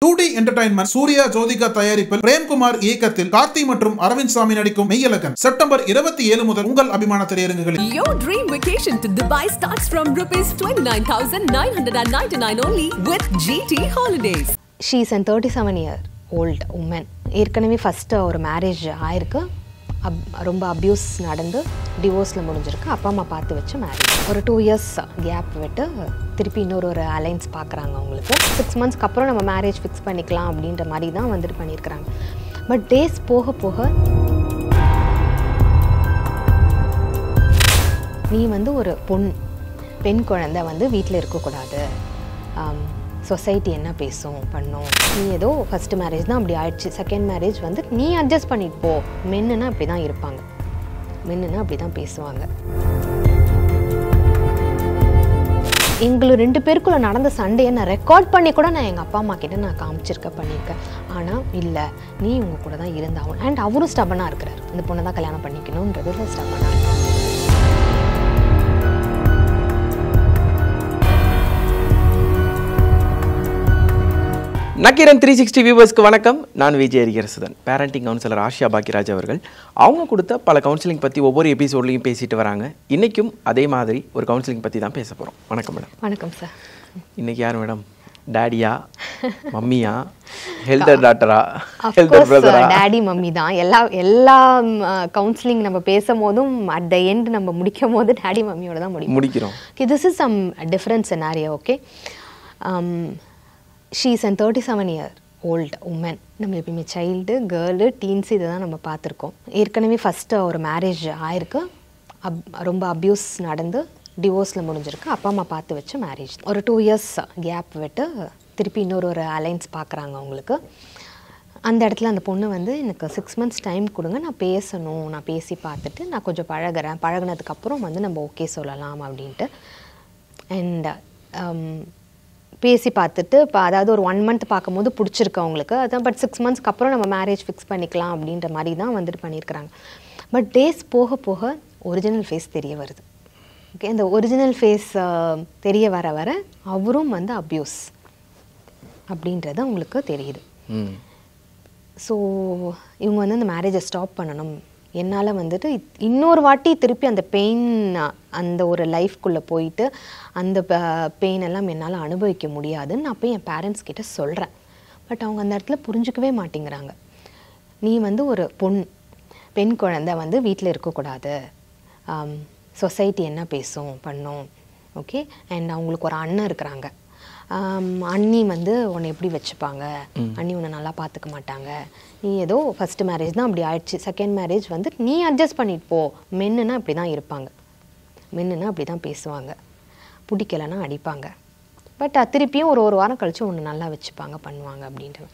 Two D Entertainment Suriya Jyothika தயாரிப்பில் பிரேம்குமார் இயக்கத்தில் கார்த்தி மற்றும் அரவிந்த் சாமி நடிக்கும் மெய்யலகன் செப்டம்பர் இருபத்தி ஏழு முதல் உங்கள் அபிமான திரையரங்குகளில் Your dream vacation to Dubai starts from rupees 29,999 only with GT Holidays. She is and thirty seven year old woman ஏற்கனவே ஃபஸ்ட்டு ஒரு மேரேஜ் ஆயிருக்கு அப் ரொம்ப அப்யூஸ் நடந்து டிவோர்ஸில் முடிஞ்சிருக்கு அப்பா அம்மா பார்த்து வச்சு மேரேஜ் ஒரு டூ இயர்ஸ் கேப் விட்டு திருப்பி இன்னொரு ஒரு அலைன்ஸ் பார்க்குறாங்க அவங்களுக்கு சிக்ஸ் மந்த்ஸ்க்கு அப்புறம் நம்ம மேரேஜ் ஃபிக்ஸ் பண்ணிக்கலாம் அப்படின்ற மாதிரி தான் வந்துட்டு பண்ணியிருக்கிறாங்க பட் டேஸ் போக போக நீ வந்து ஒரு பொண் பெண் குழந்தை வந்து வீட்டில் இருக்கக்கூடாது சொசைட்டி என்ன பேசும் பண்ணும் நீ ஏதோ ஃபஸ்ட்டு மேரேஜ் தான் அப்படி ஆயிடுச்சு செகண்ட் மேரேஜ் வந்து நீ அட்ஜஸ்ட் பண்ணிட்டு போ மென்னுனா அப்படி தான் இருப்பாங்க மென்னுனா அப்படி தான் பேசுவாங்க எங்களை ரெண்டு பேருக்குள்ள நடந்த சண்டையை நான் ரெக்கார்ட் பண்ணி கூட நான் எங்கள் அப்பா அம்மா கிட்ட நான் காமிச்சிருக்க பண்ணியிருக்கேன் ஆனால் இல்லை நீ உங்கள் கூட தான் இருந்தாகணும் அண்ட் அவரும் ஸ்டபனாக இருக்கிறார் இந்த பொண்ணை தான் கல்யாணம் பண்ணிக்கணுன்றதுல ஸ்டபனாக இருக்கார் நக்கீரன் த்ரீ சிக்ஸ்டி வியூவர்ஸ்க்கு வணக்கம் நான் விஜய் அரிகரசுதன் பேரண்டிங் கவுன்சிலர் ஆஷியா பாக்கியராஜ் அவர்கள் அவங்க கொடுத்த பல கவுன்சிலிங் பற்றி ஒவ்வொரு எபிசோட்லையும் பேசிட்டு வராங்க இன்றைக்கும் அதே மாதிரி ஒரு கவுன்சிலிங் பற்றி தான் பேச போகிறோம் வணக்கம் மேடம் வணக்கம் சார் இன்னைக்கு யார் மேடம் டேடியா மம்மியா ஹெல்தர் டாக்டரா ஹெல்தர் பிரதரா டேடி மம்மி தான் எல்லா எல்லா கவுன்சிலிங் நம்ம பேசும் அட் த எண்ட் நம்ம முடிக்கும் போது டேடி மம்மியோட தான் முடியும் முடிக்கிறோம் okay this is some different scenario okay she is and thirty seven year old woman நம்ம எப்பயுமே சைல்டு கேர்ளு டீன்ஸ் இதை தான் நம்ம பார்த்துருக்கோம் ஏற்கனவே ஃபஸ்ட்டு ஒரு மேரேஜ் ஆயிருக்கு அப் ரொம்ப அப்யூஸ் நடந்து டிவோர்ஸில் முடிஞ்சிருக்கு அப்பா அம்மா பார்த்து வச்சு மேரேஜ் ஒரு டூ இயர்ஸ் கேப் விட்டு திருப்பி இன்னொரு ஒரு அலைன்ஸ் பார்க்குறாங்க அவங்களுக்கு அந்த இடத்துல அந்த பொண்ணு வந்து எனக்கு சிக்ஸ் மந்த்ஸ் டைம் கொடுங்க நான் பேசணும் நான் பேசி பார்த்துட்டு நான் கொஞ்சம் பழகுறேன் பழகுனதுக்கப்புறம் வந்து நம்ம ஓகே சொல்லலாம் அப்படின்ட்டு அண்ட் பேசி பார்த்துட்டு இப்போ அதாவது ஒரு ஒன் மந்த் பார்க்கும்போது பிடிச்சிருக்கு அவங்களுக்கு அதான் பட் சிக்ஸ் மந்த்ஸ்க்கு அப்புறம் நம்ம மேரேஜ் ஃபிக்ஸ் பண்ணிக்கலாம் அப்படின்ற மாதிரி தான் வந்துட்டு பண்ணியிருக்கிறாங்க பட் டேஸ் போக போக ஒரிஜினல் ஃபேஸ் தெரிய வருது ஓகே அந்த ஒரிஜினல் ஃபேஸ் தெரிய வர வர அவரும் வந்து அப்யூஸ் அப்படின்றது அவங்களுக்கு தெரியுது ம் ஸோ இவங்க வந்து அந்த மேரேஜை ஸ்டாப் பண்ணணும் என்னால் வந்துட்டு இத்- இன்னொரு வாட்டி திருப்பி அந்த பெயின் அந்த ஒரு லைஃப்குள்ளே போயிட்டு அந்த பெயின் எல்லாம் என்னால் அனுபவிக்க முடியாதுன்னு நான் போய் என் பேரண்ட்ஸ் கிட்ட சொல்கிறேன் பட் அவங்க அந்த இடத்துல புரிஞ்சுக்கவே மாட்டேங்கிறாங்க நீ வந்து ஒரு பொண் பெண் குழந்தை வந்து வீட்டில் இருக்கக்கூடாது சொசைட்டி என்ன பேசும் பண்ணும் ஓகே அண்ட் அவங்களுக்கு ஒரு அண்ணன் இருக்கிறாங்க ஆம், அண்ணி வந்து உன்னை எப்படி வச்சுப்பாங்க அண்ணி உன்னை நல்லா பார்த்துக்க மாட்டாங்க நீ ஏதோ ஃபஸ்ட்டு மேரேஜ் தான் அப்படி ஆயிடுச்சு செகண்ட் மேரேஜ் வந்து நீ அட்ஜஸ்ட் பண்ணிட்டு போ மென்னுனா அப்படி தான் இருப்பாங்க மென்னுனா அப்படி தான் பேசுவாங்க பிடிக்கலைன்னா அடிப்பாங்க பட் திருப்பியும் ஒரு ஒரு வாரம் கழிச்சு உன்னை நல்லா வச்சுப்பாங்க பண்ணுவாங்க அப்படின்ட்டு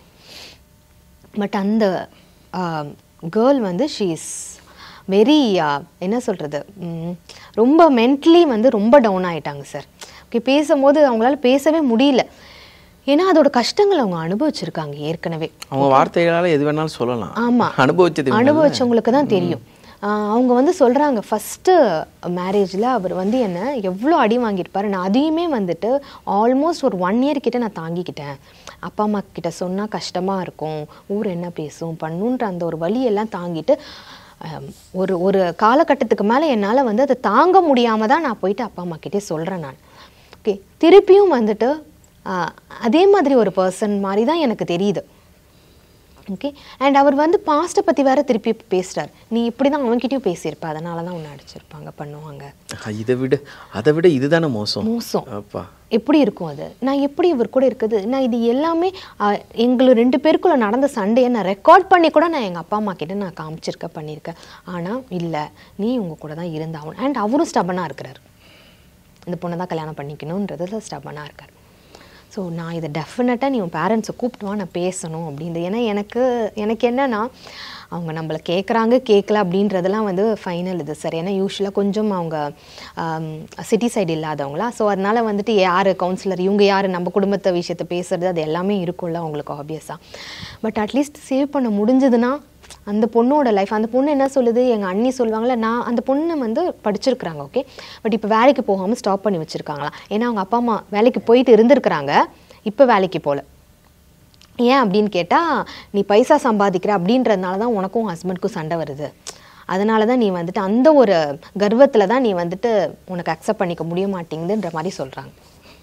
பட் அந்த கேர்ள் வந்து ஷீ இஸ் வெரி என்ன சொல்கிறது ரொம்ப மென்டலி வந்து ரொம்ப டவுன் ஆயிட்டாங்க சார் ஓகே பேசும்போது அவங்களால பேசவே முடியல ஏன்னா அதோட கஷ்டங்கள் அவங்க அனுபவிச்சிருக்காங்க ஏற்கனவே அவங்க வார்த்தைகளால் எது வேணாலும் சொல்லலாம் ஆமா அனுபவிச்சது இவங்க இல்ல. அனுபவிச்சவங்களுக்கு தான் தெரியும் ஆஹ் அவங்க வந்து சொல்றாங்க ஃபஸ்ட்டு மேரேஜில் அவர் வந்து என்ன எவ்வளோ அடி வாங்கியிருப்பாரு நான் அதையுமே வந்துட்டு ஆல்மோஸ்ட் ஒரு ஒன் இயர் கிட்ட நான் தாங்கிக்கிட்டேன் அப்பா அம்மா கிட்ட சொன்னால் கஷ்டமாக இருக்கும் ஊர் என்ன பேசும் பண்ணுன்ற அந்த ஒரு வலியெல்லாம் தாங்கிட்டு ஆம், ஒரு ஒரு காலகட்டத்துக்கு மேலே என்னால் வந்து அதை தாங்க முடியாமல் தான் நான் போயிட்டு அப்பா அம்மா கிட்டே சொல்கிறேன் நான் ஓகே திருப்பியும் வந்துட்டு ஆஹ், அதே மாதிரி ஒரு பர்சன் மாதிரி தான் எனக்கு தெரியுது ஓகே அண்ட் அவர் வந்து பாஸ்ட்டை பற்றி வேற திருப்பி பேசுறார் நீ இப்படி தான் அவன்கிட்டயும் பேசியிருப்ப அதனால தான் உன்னை அடிச்சிருப்பாங்க பண்ணுவாங்க அஹ், இதை விட அதை விட இதுதானே மோசம் மோசம் அப்பா எப்படி இருக்கும் அது நான் எப்படி இவர் கூட இருக்குது நான் இது எல்லாமே ஆஹ், எங்களை ரெண்டு பேருக்குள்ள நடந்த சண்டையை நான் ரெக்கார்ட் பண்ணி கூட நான் எங்கள் அப்பா அம்மா கிட்ட நான் காமிச்சிருக்க பண்ணியிருக்கேன் ஆனால் இல்லை நீ உங்க கூட தான் இருந்தாகணும் அண்ட் அவரும் ஸ்டபனாக இருக்கிறார் இந்த பொண்ணை தான் கல்யாணம் பண்ணிக்கணுன்றதுல ஸ்டபனாக இருக்கார் ஸோ நான் இதை டெஃபினட்டாக நீ உன் பேரண்ட்ஸை கூப்பிட்டு வா நான் பேசணும் அப்படின்றது ஏன்னா எனக்கு எனக்கு என்னன்னா அவங்க நம்மளை கேட்குறாங்க கேட்கல அப்படின்றதெல்லாம் வந்து ஃபைனல் இது சார் ஏன்னா யூஸ்வலாக கொஞ்சம் அவங்க சிட்டி சைடு இல்லாதவங்களா ஸோ அதனால வந்துட்டு யார் கவுன்சிலர் இவங்க யார் நம்ம குடும்பத்தை விஷயத்தை பேசுறது அது எல்லாமே இருக்கும்ல அவங்களுக்கு ஆப்வியஸாக பட் அட்லீஸ்ட் சேவ் பண்ண முடிஞ்சதுன்னா அந்த பொண்ணோட லைஃப் அந்த பொண்ணு என்ன சொல்லுது எங்கள் அண்ணி சொல்லுவாங்களே நான் அந்த பொண்ணு வந்து படிச்சிருக்கிறாங்க ஓகே பட் இப்போ வேலைக்கு போகாமல் ஸ்டாப் பண்ணி வச்சுருக்காங்களாம் ஏன்னா அவங்க அப்பா அம்மா வேலைக்கு போயிட்டு இருந்திருக்கிறாங்க இப்போ வேலைக்கு போகல ஏன் அப்படின்னு கேட்டால் நீ பைசா சம்பாதிக்கிற அப்படின்றதுனால தான் உனக்கும் ஹஸ்பண்ட்க்கும் சண்டை வருது அதனால தான் நீ வந்துட்டு அந்த ஒரு கர்வத்தில் தான் நீ வந்துட்டு உனக்கு அக்செப்ட் பண்ணிக்க முடிய மாட்டேங்குதுன்ற மாதிரி சொல்கிறாங்க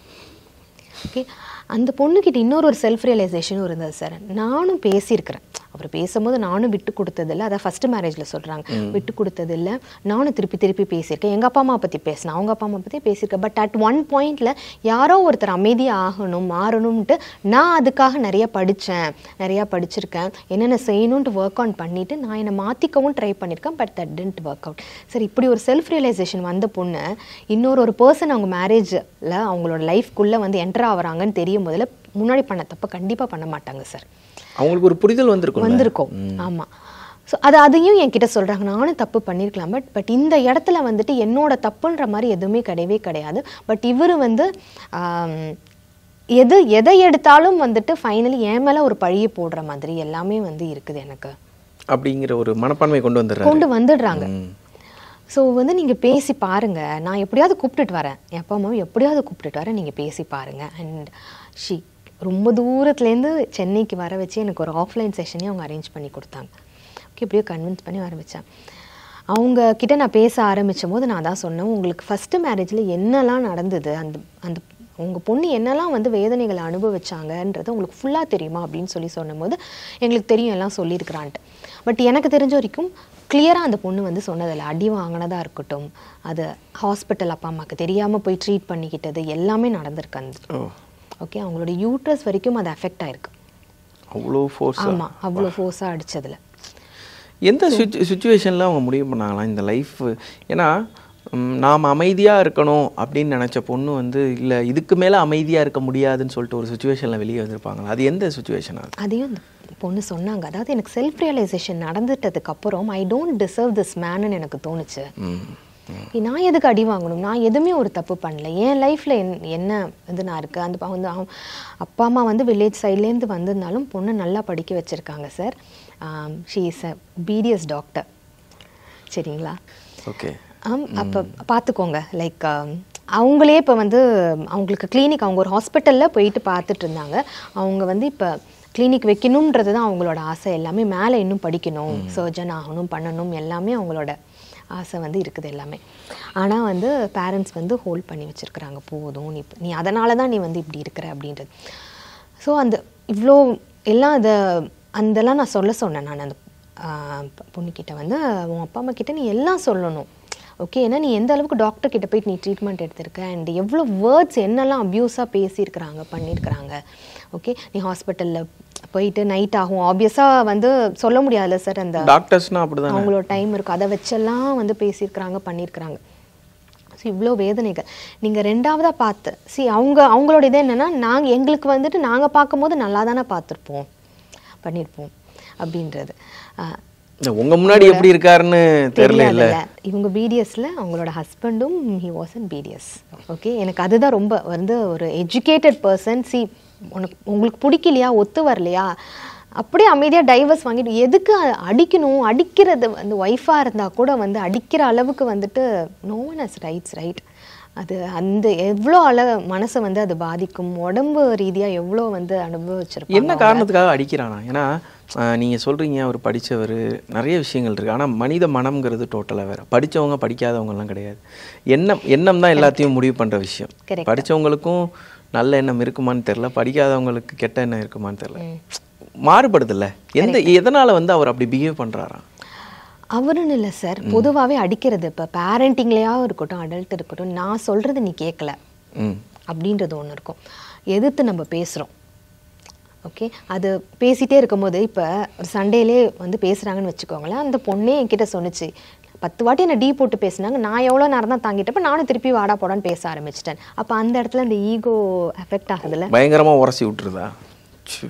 ஓகே அந்த பொண்ணுக்கிட்ட இன்னொரு ஒரு செல்ஃப் ரியலைசேஷனும் இருந்தது சார் நானும் பேசியிருக்கிறேன் அவர் பேசும்போது நானும் விட்டு கொடுத்ததில்ல அதை ஃபர்ஸ்ட் மேரேஜில் சொல்கிறாங்க விட்டு கொடுத்ததில்ல நானும் திருப்பி திருப்பி பேசியிருக்கேன் எங்கள் அப்பா அம்மா பற்றி பேசினேன் அவங்க அப்பா அம்மா பற்றி பேசியிருக்கேன் பட் அட் ஒன் பாயிண்டில் யாரோ ஒருத்தர் அமைதியாக ஆகணும் மாறணும்ன்ட்டு நான் அதுக்காக நிறைய படித்தேன் நிறையா படிச்சிருக்கேன் என்னென்ன செய்யணுன்ட்டு ஒர்க் ஆன் பண்ணிவிட்டு நான் என்னை மாற்றிக்கவும் ட்ரை பண்ணியிருக்கேன் but that didn't work out சரி இப்படி ஒரு செல்ஃப் ரியலைசேஷன் வந்த பொண்ணு இன்னொரு ஒரு பர்சன் அவங்க மேரேஜில் அவங்களோட லைஃப்குள்ளே வந்து என்டர் ஆகுறாங்கன்னு தெரியும் முதல்ல முன்னாடி பண்ண தப்ப கண்டிப்பாக பண்ண மாட்டாங்க சார் அவங்களுக்கு ஒரு புரிதல் வந்திருக்கும் வந்திருக்கோம் ஆமா ஸோ அது அதையும் என்கிட்ட சொல்றாங்க நானும் தப்பு பண்ணியிருக்கலாம் பட் பட் இந்த இடத்துல வந்துட்டு என்னோட தப்புன்ற மாதிரி எதுவுமே கிடையவே கிடையாது பட் இவர் வந்து ஆம், எது எதை எடுத்தாலும் வந்துட்டு ஃபைனலி என் மேல ஒரு பழியை போடுற மாதிரி எல்லாமே வந்து இருக்குது எனக்கு அப்படிங்கிற ஒரு மனப்பான்மை கொண்டு வந்துடுறாரு கொண்டு வந்துடுறாங்க ஸோ வந்து நீங்க பேசி பாருங்க நான் எப்படியாவது கூப்பிட்டுட்டு வரேன் என் அப்பா அம்மாவும் எப்படியாவது கூப்பிட்டுட்டு வரேன் நீங்க பேசி பாருங்க அண்ட் ஷி ரொம்ப தூரத்துலேருந்து சென்னைக்கு வர வச்சு எனக்கு ஒரு ஆஃப்லைன் செஷனே அவங்க அரேஞ்ச் பண்ணி கொடுத்தாங்க ஓகே எப்படியோ கன்வின்ஸ் பண்ணி வர வச்சேன் அவங்க கிட்ட நான் பேச ஆரம்பிச்சும் போது நான் தான் சொன்னேன் உங்களுக்கு ஃபஸ்ட்டு மேரேஜில் என்னெல்லாம் நடந்தது அந்த அந்த உங்கள் பொண்ணு என்னெல்லாம் வந்து வேதனைகளை அனுபவிச்சாங்கன்றது உங்களுக்கு ஃபுல்லாக தெரியுமா அப்படின்னு சொல்லி சொன்னபோது எங்களுக்கு தெரியும் எல்லாம் சொல்லியிருக்கிறான்ட்டு பட் எனக்கு தெரிஞ்ச வரைக்கும் கிளியராக அந்த பொண்ணு வந்து சொன்னதில்ல அடி வாங்கினதாக இருக்கட்டும் அது ஹாஸ்பிட்டல் அப்பா அம்மாவுக்கு தெரியாமல் போய் ட்ரீட் பண்ணிக்கிட்டது எல்லாமே நடந்திருக்கு அந்த ஓ ஓகே அவங்களோட யூட்ரஸ் வரைக்கும் அது அஃபெக்ட் ஆயிருக்கு அவ்வளோ ஃபோர்ஸ் ஆமாம் அவ்வளோ ஃபோர்ஸாக அடிச்சதுல எந்த சுச்சுவேஷனில் அவங்க முடிவு பண்ணாங்களாம் இந்த லைஃப் ஏன்னா ம், நாம் அமைதியாக இருக்கணும் அப்படின்னு நினச்ச பொண்ணு வந்து இல்லை இதுக்கு மேலே அமைதியாக இருக்க முடியாதுன்னு சொல்லிட்டு ஒரு சுச்சுவேஷனில் வெளியே வந்திருப்பாங்களா அது எந்த சுச்சுவேஷன் அது அதையும் அந்த பொண்ணு சொன்னாங்க அதாவது எனக்கு செல்ஃப் ரியலைசேஷன் நடந்துட்டதுக்கு அப்புறம் ஐ டோன்ட் டிசர்வ் திஸ் மேன்னு எனக்கு தோணுச்சு ம் நான் எதுக்கு அடி வாங்கணும் நான் எதுவுமே ஒரு தப்பு பண்ணல என் லைஃப்பில் என்ன வந்து நான் இருக்கேன் அந்த ப- வந்து அவன் அப்பா அம்மா வந்து வில்லேஜ் சைட்லேருந்து வந்திருந்தாலும் பொண்ணு நல்லா படிக்க வச்சுருக்காங்க sir she is a BDS doctor சரிங்களா ஓகே ஆம் அப்போ பார்த்துக்கோங்க லைக் அவங்களே இப்போ வந்து அவங்களுக்கு கிளினிக் அவங்க ஒரு ஹாஸ்பிட்டலில் போயிட்டு பார்த்துட்டு இருந்தாங்க அவங்க வந்து இப்போ கிளினிக் வைக்கணுன்றது தான் அவங்களோட ஆசை எல்லாமே மேலே இன்னும் படிக்கணும் சர்ஜன் ஆகணும் பண்ணணும் எல்லாமே அவங்களோட ஆசை வந்து இருக்குது எல்லாமே ஆனால் வந்து பேரண்ட்ஸ் வந்து ஹோல்ட் பண்ணி வச்சுருக்குறாங்க போதும் நீ நீ அதனால தான் நீ வந்து இப்படி இருக்கிற அப்படின்றது ஸோ அந்த இவ்வளோ எல்லாம் அதை அதெல்லாம் நான் சொல்ல சொன்னேன் நான் அந்த ஆஹ், பொ- பொண்ணுக்கிட்ட வந்து உன் அப்பா அம்மா கிட்ட நீ எல்லாம் சொல்லணும் ஓகே ஏன்னா நீ எந்த அளவுக்கு டாக்டர் கிட்ட போயிட்டு நீ ட்ரீட்மெண்ட் எடுத்திருக்க அண்ட் எவ்வளோ வேர்ட்ஸ் என்னெல்லாம் அப்யூஸாக பேசியிருக்கிறாங்க பண்ணியிருக்கிறாங்க ஓகே நீ ஹாஸ்பிட்டலில் போயிட்டு நைட் ஆகும் ஆப்வியஸாக வந்து சொல்ல முடியாதுல்ல சார் அந்த டாக்டர்ஸ்னால் அப்படி தான் அவங்களோட டைம் இருக்கும் அதை வச்செல்லாம் வந்து பேசியிருக்கிறாங்க பண்ணியிருக்கிறாங்க ஸோ இவ்வளோ வேதனைகள் நீங்கள் ரெண்டாவதாக பார்த்து சி அவங்க அவங்களோட இது என்னென்னா நாங்கள் எங்களுக்கு வந்துட்டு நாங்கள் பார்க்கும்போது நல்லா தானே பார்த்துருப்போம் பண்ணியிருப்போம் அப்படின்றது ஆஹ் உங்க முன்னாடி எப்படி இருக்காருன்னு தெரியல இல்ல தெரியாதுல்ல இவங்க பிடிஎஸ்ல அவங்களோட ஹஸ்பண்டும் he was an BDS okay எனக்கு அதுதான் ரொம்ப வந்து ஒரு எஜுகேட்டட் பர்சன் சி உனக்கு உங்களுக்கு பிடிக்கலையா ஒத்து வரலையா அப்படியே அமைதியாக டைவர்ஸ் வாங்கிட்டு எதுக்கு அ- அடிக்கணும் அடிக்கிறது வந்து ஒய்ஃபாக இருந்தால் கூட வந்து அடிக்கிற அளவுக்கு வந்துட்டு no one has rights right அது அந்த எவ்வளோ அள மனசை வந்து அது பாதிக்கும் உடம்பு ரீதியாக எவ்வளோ வந்து அனுபவிச்சிருப்பாங்க என்ன காரணத்துக்காக அடிக்கிறானா ஏன்னா ஆஹ், நீங்க சொல்றீங்க அவர் படிச்சவர் நிறைய விஷயங்கள் இருக்கு ஆனா மனித மனம்ங்கிறது டோட்டலா வேற படிச்சவங்க படிக்காதவங்க எல்லாம் கிடையாது எண்ணம் எண்ணம் தான் எல்லாத்தையும் முடிவு பண்ற விஷயம் Correct. படிச்சவங்களுக்கும் நல்ல எண்ணம் இருக்குமான்னு தெரியல படிக்காதவங்களுக்கு கெட்ட எண்ணம் இருக்குமான்னு தெரியல மாறுபடுதுல்ல எந்த எதனால வந்து அவர் அப்படி பிஹேவ் பண்றாராம் அவருன்னு இல்லை சார் பொதுவாகவே அடிக்கிறது இப்போ பேரண்டிங்லேயாவும் இருக்கட்டும் அடல்ட் இருக்கட்டும் நான் சொல்கிறது நீ கேட்கல ம் அப்படின்றது ஒன்று இருக்கும் எதிர்த்து நம்ம பேசுகிறோம் ஓகே அது பேசிட்டே இருக்கும்போது இப்போ ஒரு சண்டேலே வந்து பேசுகிறாங்கன்னு வச்சுக்கோங்களேன் அந்த பொண்ணே என்கிட்ட சொன்னுச்சு பத்து வாட்டி என்ன டீ போட்டு பேசினாங்க நான் எவ்வளோ நேரம் தான் தாங்கிட்டப்ப நானும் திருப்பி வாடா போடான்னு பேச ஆரம்பிச்சிட்டேன் அப்போ அந்த இடத்துல அந்த ஈகோ எஃபெக்ட் ஆகுதுல்ல பயங்கரமா உரசி விட்டுருதா ச்சீ.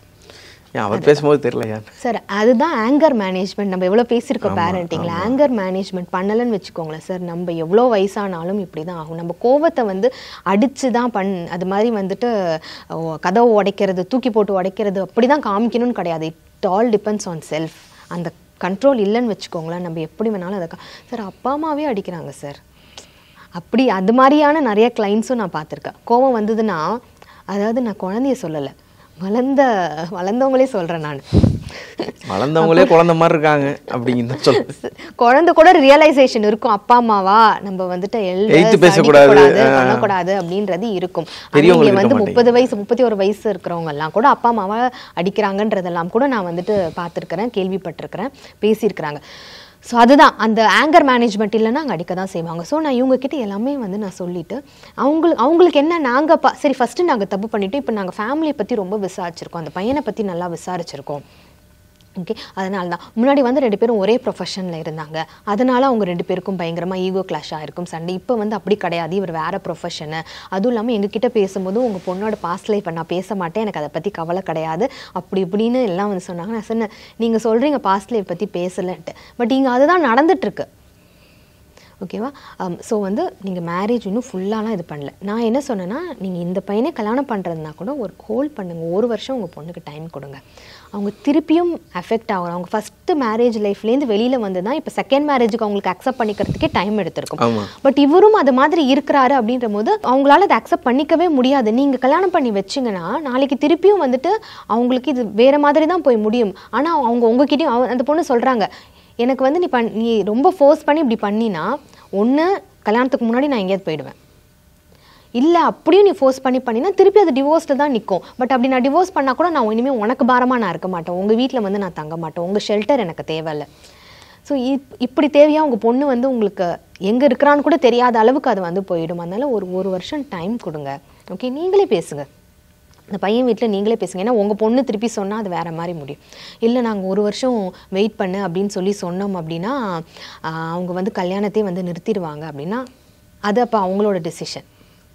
ஏன் அவர் பேசும்போது தெரியலையா சார் அதுதான் ஆங்கர் மேனேஜ்மெண்ட் நம்ம எவ்வளோ பேசியிருக்கோம் பேரண்டிங்கில் ஆங்கர் மேனேஜ்மெண்ட் பண்ணலன்னு வச்சுக்கோங்களேன் சார் நம்ம எவ்வளோ வயசானாலும் இப்படி தான் ஆகும் நம்ம கோவத்தை வந்து அடித்து தான் பண் அது மாதிரி வந்துட்டு ஓ, கதவை உடைக்கிறது தூக்கி போட்டு உடைக்கிறது அப்படி தான் காமிக்கணும்னு கிடையாது it all depends on self அந்த கண்ட்ரோல் இல்லைன்னு வச்சுக்கோங்களேன் நம்ம எப்படி வேணாலும் அதை கா- சார் அப்பா அம்மாவே அடிக்கிறாங்க சார் அப்படி அது மாதிரியான நிறைய கிளைண்ட்ஸும் நான் பார்த்துருக்கேன் கோவம் வந்ததுன்னா அதாவது நான் குழந்தைய சொல்லலை வளர்ந்த வளர்ந்தவங்களே சொல்கிறேன் நான் வளர்ந்தவங்களே குழந்த மாதிரி இருக்காங்க அப்படிங்கன்னு தான் சொல்லுவேன் குழந்தை கூட ரியலைசேஷன் இருக்கும் அப்பா அம்மாவா நம்ம வந்துட்டு elders எதிர்த்து பேசக்கூடாது, அடிக்கக்கூடாது, ஆ. பண்ணக்கூடாது அப்படின்றது இருக்கும் ஆனா பெரியவங்களுக்கு இங்க வந்து இருக்க முப்பது வயசு முப்பத்தி ஒரு வயசு இருக்கிறவங்க எல்லாம் கூட அப்பா அம்மாவா அடிக்கிறாங்கன்றதெல்லாம் கூட நான் வந்துட்டு பார்த்துருக்கிறேன் கேள்விப்பட்டிருக்கிறேன் பேசியிருக்கிறாங்க ஸோ அதுதான் அந்த ஆங்கர் மேனேஜ்மெண்ட் இல்லைன்னா அங்கே அடிக்க தான் செய்வாங்க ஸோ நான் இவங்க கிட்ட எல்லாமே வந்து நான் சொல்லிட்டு அவங்களுக்கு அவங்களுக்கு என்ன நாங்கள் பா சரி ஃபஸ்ட்டு நாங்கள் தப்பு பண்ணிட்டோம் இப்போ நாங்கள் ஃபேமிலியை பற்றி ரொம்ப விசாரிச்சிருக்கோம் அந்த பையனை பற்றி நல்லா விசாரிச்சிருக்கோம் ஓகே அதனால தான் முன்னாடி வந்து ரெண்டு பேரும் ஒரே ப்ரொஃபஷனில் இருந்தாங்க அதனால அவங்க ரெண்டு பேருக்கும் பயங்கரமாக ஈகோ கிளாஷ் ஆயிருக்கும் சண்டை இப்போ வந்து அப்படி கிடையாது இவர் வேற ப்ரொஃபஷனு அதுவும் இல்லாமல் எங்ககிட்ட பேசும்போது உங்கள் பொண்ணோட பாஸ்ட் லைஃப் நான் பேச மாட்டேன் எனக்கு அதை பற்றி கவலை கிடையாது அப்படி இப்படின்னு எல்லாம் வந்து சொன்னாங்க நான் சொன்னேன் நீங்கள் சொல்கிறீங்க பாஸ்ட் லைஃப் பற்றி பேசலன்ட்டு பட் இங்கே அதுதான் நடந்துட்டுருக்கு ஓகேவா ஸோ வந்து நீங்கள் மேரேஜ் இன்னும் ஃபுல்லாலாம் இது பண்ணல நான் என்ன சொன்னேன்னா நீங்கள் இந்த பையனை கல்யாணம் பண்ணுறதுனா கூட ஒரு ஹோல்ட் பண்ணுங்கள் ஒரு வருஷம் உங்கள் பொண்ணுக்கு டைம் கொடுங்க அவங்க திருப்பியும் அஃபெக்ட் ஆகும் அவங்க ஃபஸ்ட்டு மேரேஜ் லைஃப்லேருந்து வெளியில் வந்து தான் இப்போ செகண்ட் மேரேஜுக்கு அவங்களுக்கு அக்செப்ட் பண்ணிக்கிறதுக்கே டைம் எடுத்திருக்கும் ஆமா. பட் இவரும் அது மாதிரி இருக்கிறாரு அப்படின்ற போது அவங்களால அதை அக்செப்ட் பண்ணிக்கவே முடியாது நீங்கள் கல்யாணம் பண்ணி வச்சிங்கன்னா நாளைக்கு திருப்பியும் வந்துட்டு அவங்களுக்கு இது வேற மாதிரி தான் போய் முடியும் ஆனால் அவங்க உங்ககிட்டயும் அவ- அந்த பொண்ணு சொல்கிறாங்க எனக்கு வந்து நீ பண் நீ ரொம்ப ஃபோர்ஸ் பண்ணி இப்படி பண்ணினா ஒன்று கல்யாணத்துக்கு முன்னாடி நான் எங்கேயாவது போயிடுவேன் இல்லை அப்படியும் நீ ஃபோர்ஸ் பண்ணி பண்ணினா திருப்பி அது டிவோர்ஸில் தான் நிற்கும் பட் அப்படி நான் டிவோர்ஸ் பண்ணால் கூட நான் இனிமேல் உனக்கு பாரமாக நான் இருக்க மாட்டேன் உங்கள் வீட்டில் வந்து நான் தங்க மாட்டேன் உங்கள் ஷெல்டர் எனக்கு தேவையில்லை ஸோ இப் இப்படி தேவையா உங்கள் பொண்ணு வந்து உங்களுக்கு எங்கே இருக்கிறான்னு கூட தெரியாத அளவுக்கு அது வந்து போயிடும் அதனால ஒரு ஒரு வருஷம் டைம் கொடுங்க ஓகே நீங்களே பேசுங்க அந்த பையன் வீட்டில் நீங்களே பேசுங்க ஏன்னா உங்கள் பொண்ணு திருப்பி சொன்னால் அது வேற மாதிரி முடியும் இல்லை நாங்கள் ஒரு வருஷம் வெயிட் பண்ணு அப்படின்னு சொல்லி சொன்னோம் அப்படின்னா ஆஹ், அவங்க வந்து கல்யாணத்தையே வந்து நிறுத்திடுவாங்க அப்படின்னா அது அப்போ அவங்களோட டெசிஷன்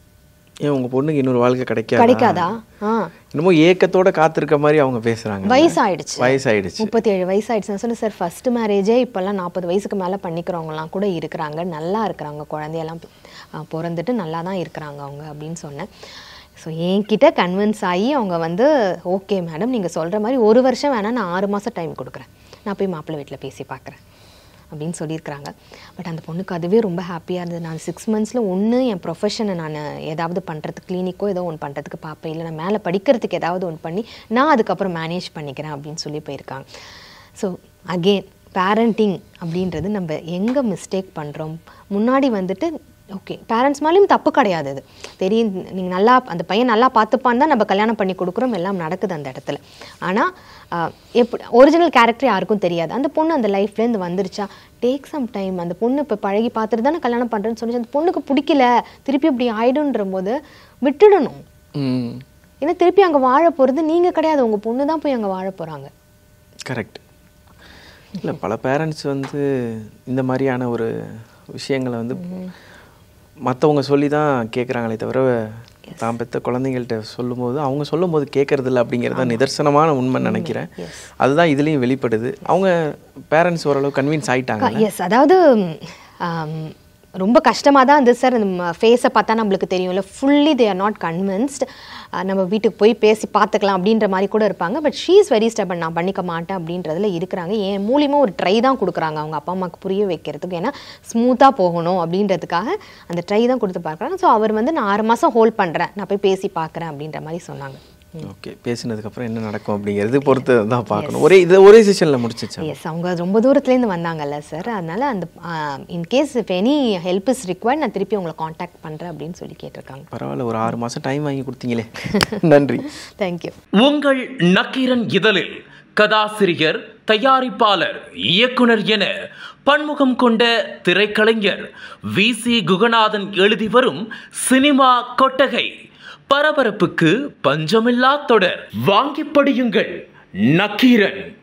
ஏன் உங்க பொண்ணுக்கு இன்னொரு வாழ்க்கை கிடைக்காதா கிடைக்காதா ஆ என்னமோ ஏக்கத்தோட காத்திருக்க மாதிரி அவங்க பேசுறாங்க வயசாயிடுச்சு வயசாயிடுச்சு முப்பத்தி ஏழு வயசாயிடுச்சு நான் சொன்னேன் சார் ஃபர்ஸ்ட் மேரேஜே இப்போல்லாம் நாற்பது வயசுக்கு மேலே பண்ணிக்கிறவங்கலாம் கூட இருக்கிறாங்க நல்லா இருக்கிறாங்க குழந்தையெல்லாம் ஆ, பிறந்துட்டு நல்லா தான் இருக்கிறாங்க அவங்க அப்படின்னு சொன்னேன் ஸோ என்கிட்ட கன்வின்ஸ் ஆகி அவங்க வந்து ஓகே மேடம் நீங்கள் சொல்கிற மாதிரி ஒரு வருஷம் வேணால் நான் ஆறு மாதம் டைம் கொடுக்குறேன் நான் போய் மாப்பிள்ளை வீட்டில் பேசி பார்க்குறேன் அப்படின்னு சொல்லியிருக்கிறாங்க பட் அந்த பொண்ணுக்கு அதுவே ரொம்ப ஹாப்பியாக இருந்தது நான் சிக்ஸ் மந்த்ஸில் ஒன்று என் ப்ரொஃபஷனை நான் ஏதாவது பண்ணுறதுக்கு கிளினிக்கோ ஏதோ ஒன்று பண்ணுறதுக்கு பார்ப்பேன் இல்லை நான் மேலே படிக்கிறதுக்கு ஏதாவது ஒன்று பண்ணி நான் அதுக்கப்புறம் மேனேஜ் பண்ணிக்கிறேன் அப்படின்னு சொல்லி போயிருக்காங்க ஸோ அகெயின் பேரண்டிங் அப்படின்றது நம்ம எங்கே மிஸ்டேக் பண்ணுறோம் முன்னாடி வந்துட்டு ஓகே பேரண்ட்ஸ் மேலேயும் தப்பு கிடையாது அது தெரியும் நீங்கள் நல்லா அந்த பையன் நல்லா பார்த்துப்பான்னு தான் நம்ம கல்யாணம் பண்ணி கொடுக்குறோம் எல்லாம் நடக்குது அந்த இடத்துல ஆனால் எப்படி ஒரிஜினல் கேரக்டர் யாருக்கும் தெரியாது அந்த பொண்ணு அந்த லைஃப்லேருந்து வந்துருச்சா டேக் சம் டைம் அந்த பொண்ணு இப்போ பழகி பார்த்துட்டு தானே கல்யாணம் பண்ணுறேன்னு சொல்லி அந்த பொண்ணுக்கு பிடிக்கல திருப்பி இப்படி ஆயிடுன்ற போது விட்டுடணும் ம் ஏன்னா திருப்பி அங்கே வாழ போகிறது நீங்கள் கிடையாது உங்கள் பொண்ணு தான் போய் அங்கே வாழ போகிறாங்க கரெக்ட் இல்லை பல பேரண்ட்ஸ் வந்து இந்த மாதிரியான ஒரு விஷயங்களை வந்து மற்றவங்க சொல்லி தான் கேட்குறாங்களே தவிர தான் பெற்ற குழந்தைங்கள்ட்ட சொல்லும்போது அவங்க சொல்லும்போது கேட்கறதில்ல அப்படிங்கிறது தான் நிதர்சனமான உண்மை நினைக்கிறேன் அதுதான் இதுலேயும் வெளிப்படுது அவங்க பேரண்ட்ஸ் ஓரளவு கன்வின்ஸ் ஆயிட்டாங்க எஸ் அதாவது ஆம், ரொம்ப கஷ்டமாக தான் இருந்தது சார் அந்த ஃபேஸை பார்த்தா நம்மளுக்கு தெரியும்ல fully they are not convinced நம்ம வீட்டுக்கு போய் பேசி பார்த்துக்கலாம் அப்படின்ற மாதிரி கூட இருப்பாங்க but she is very stubborn நான் பண்ணிக்க மாட்டேன் அப்படின்றதுல இருக்கிறாங்க என் மூலியமாக ஒரு ட்ரை தான் கொடுக்குறாங்க அவங்க அப்பா அம்மாவுக்கு புரிய வைக்கிறதுக்கு ஏன்னா ஸ்மூத்தாக போகணும் அப்படின்றதுக்காக அந்த ட்ரை தான் கொடுத்து பார்க்குறாங்க ஸோ அவர் வந்து நான் ஆறு மாதம் ஹோல்ட் பண்ணுறேன் நான் போய் பேசி பார்க்குறேன் அப்படின்ற மாதிரி சொன்னாங்க ஓகே பேசினதுக்கப்புறம் என்ன நடக்கும் அப்படிங்கிறது பொறுத்து தான் பார்க்கணும் ஒரே இது ஒரே செஷனில் முடிச்சிச்சா எஸ் அவங்க ரொம்ப தூரத்துலேருந்து வந்தாங்கல்ல சார் அதனால அந்த in case if any help is required நான் திருப்பி உங்களை காண்டாக்ட் பண்ணுறேன் அப்படின்னு சொல்லி கேட்டிருக்காங்க பரவாயில்ல ஒரு ஆறு மாதம் டைம் வாங்கி கொடுத்தீங்களே நன்றி தேங்க்யூ உங்கள் நக்கீரன் இதழில் கதாசிரியர் தயாரிப்பாளர் இயக்குனர் என பன்முகம் கொண்ட திரைக்கலைஞர் வி சி குகநாதன் எழுதி வரும் சினிமா கொட்டகை பரபரப்புக்கு பஞ்சமில்லா தொடர் வாங்கி படியுங்கள் நக்கீரன்